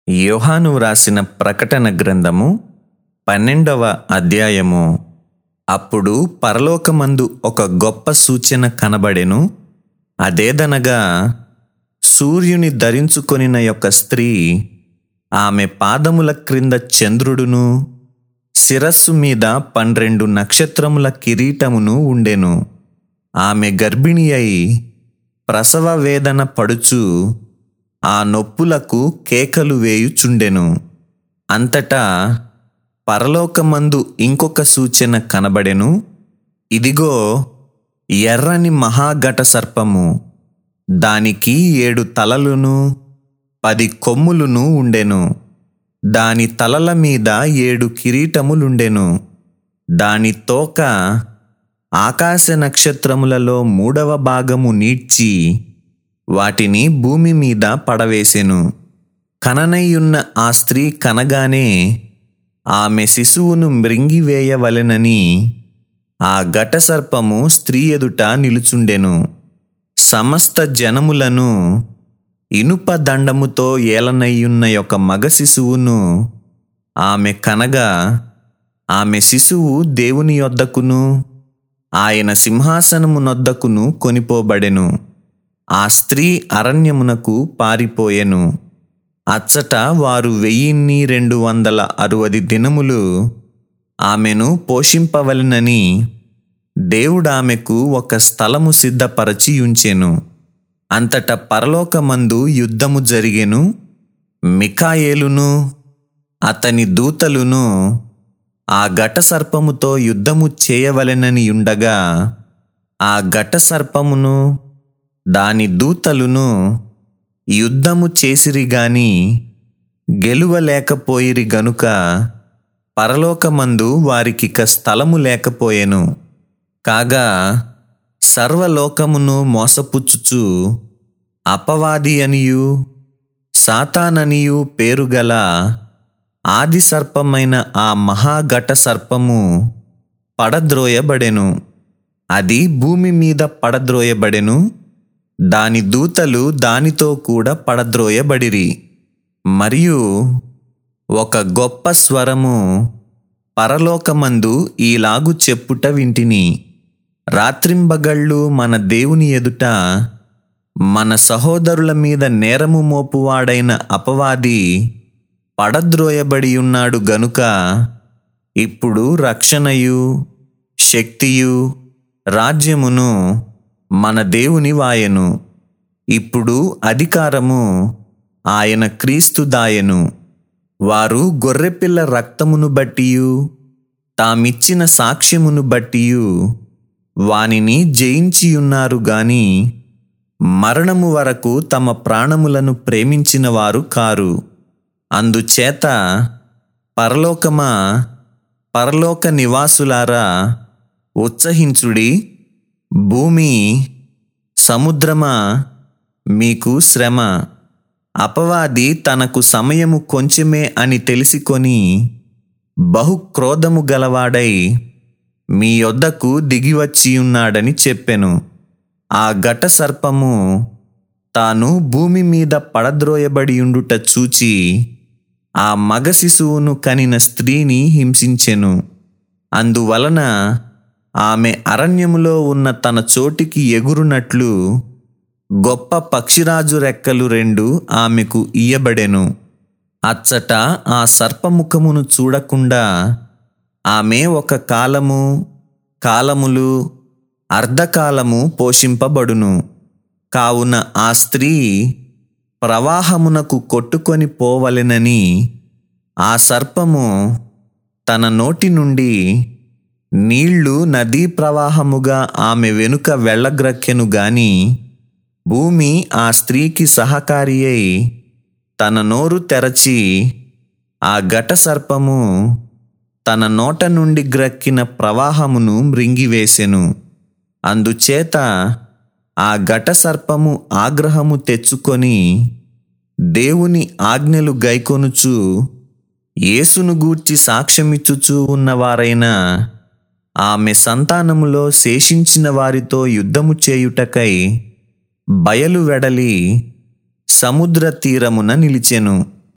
యోహాను వ్రాసిన ప్రకటన గ్రంథము పన్నెండవ అధ్యాయము అప్పుడు పరలోకమందు ఒక గొప్ప సూచన కనబడెను అదేదనగా సూర్యుని ధరించుకొనిన యొక్క స్త్రీ ఆమె పాదముల క్రింద చంద్రుడును శిరస్సు మీద పన్నెండు నక్షత్రముల కిరీటమును ఉండెను ఆమె గర్భిణి అయి ప్రసవ వేదన పడుచు ఆ నొప్పులకు కేకలు వేయుచుండెను అంతటా పరలోకమందు ఇంకొక సూచన కనబడెను ఇదిగో ఎర్రని మహాఘట సర్పము దానికి ఏడు తలలును పది కొమ్ములును ఉండెను దాని తలల మీద ఏడు కిరీటములుండెను దాని తోక ఆకాశ నక్షత్రములలో మూడవ భాగము నీడ్చి వాటిని భూమి మీద పడవేసెను కననయ్యున్న ఆ స్త్రీ కనగానే ఆమె శిశువును మృంగివేయవలెనని ఆ ఘటసర్పము స్త్రీ ఎదుట నిలుచుండెను సమస్త జనములను ఇనుప దండముతో ఏలనయ్యున్న యొక్క మగ శిశువును ఆమె కనగా ఆమె శిశువు దేవుని యొద్దకును ఆయన సింహాసనము నొద్దకును కొనిపోబడెను ఆ స్త్రీ అరణ్యమునకు పారిపోయెను అచ్చట వారు వెయ్యిన్ని రెండు వందల అరువది దినములు ఆమెను పోషింపవలెనని దేవుడామెకు ఒక స్థలము సిద్ధపరచి ఉంచెను అంతట పరలోకమందు యుద్ధము జరిగెను మికాయేలును అతని దూతలును ఆ ఘట సర్పముతో యుద్ధము చేయవలెనని ఉండగా ఆ ఘట సర్పమును దాని దూతలును యుద్ధము చేసిరి గాని గెలువలేకపోయిరి గనుక పరలోకమందు వారికిక స్థలము లేకపోయెను కాగా సర్వలోకమును మోసపుచ్చుచు అపవాది అనియు సాతాననియు పేరుగల ఆది సర్పమైన ఆ మహాఘట సర్పము పడద్రోయబడెను అది భూమి మీద పడద్రోయబడెను దాని దూతలు దానితో కూడా పడద్రోయబడిరి మరియు ఒక గొప్ప స్వరము పరలోకమందు ఈలాగు చెప్పుట వింటిని రాత్రింబగళ్ళు మన దేవుని ఎదుట మన సహోదరుల మీద నేరము మోపువాడైన అపవాది పడద్రోయబడి ఉన్నాడు గనుక ఇప్పుడు రక్షణయు శక్తియు రాజ్యమును మన దేవుని వాయను ఇప్పుడు అధికారము ఆయన క్రీస్తు దాయను వారు గొర్రెపిల్ల రక్తమును బట్టియు తామిచ్చిన సాక్ష్యమును బట్టియు వానిని జయించియున్నారు గాని మరణము వరకు తమ ప్రాణములను ప్రేమించిన వారు కారు అందుచేత పరలోకమా పరలోక నివాసులారా ఉత్సహించుడి భూమి సముద్రమా మీకు శ్రమ అపవాది తనకు సమయము కొంచెమే అని తెలిసికొని బహు క్రోధము గలవాడై మీ యొద్దకు దిగివచ్చియున్నాడని చెప్పెను ఆ ఘట సర్పము తాను భూమి మీద పడద్రోయబడి ఉండుట చూచి ఆ మగ శిశువును కనిన స్త్రీని హింసించెను అందువలన ఆమె అరణ్యములో ఉన్న తన చోటికి ఎగురునట్లు గొప్ప పక్షిరాజు రెక్కలు రెండు ఆమెకు ఇయ్యబడెను అచ్చట ఆ సర్పముఖమును చూడకుండా ఆమె ఒక కాలము కాలములు అర్ధకాలము పోషింపబడును కావున ఆ స్త్రీ ప్రవాహమునకు కొట్టుకొని పోవలెనని ఆ సర్పము తన నోటి నుండి నీళ్లు నదీ ప్రవాహముగా ఆమె వెనుక వెళ్ళగ్రక్కెను గాని భూమి ఆ స్త్రీకి సహకారి అయి తన నోరు తెరచి ఆ ఘట సర్పము తన నోట నుండి గ్రక్కిన ప్రవాహమును మృంగివేసెను అందుచేత ఆ ఘట సర్పము ఆగ్రహము తెచ్చుకొని దేవుని ఆజ్ఞలు గైకొనుచు యేసును గూర్చి సాక్ష్యమిచ్చుచూ ఉన్నవారైన ఆమె సంతానములో శేషించిన వారితో యుద్ధము చేయుటకై బయలు వెడలి సముద్ర తీరమున నిలిచెను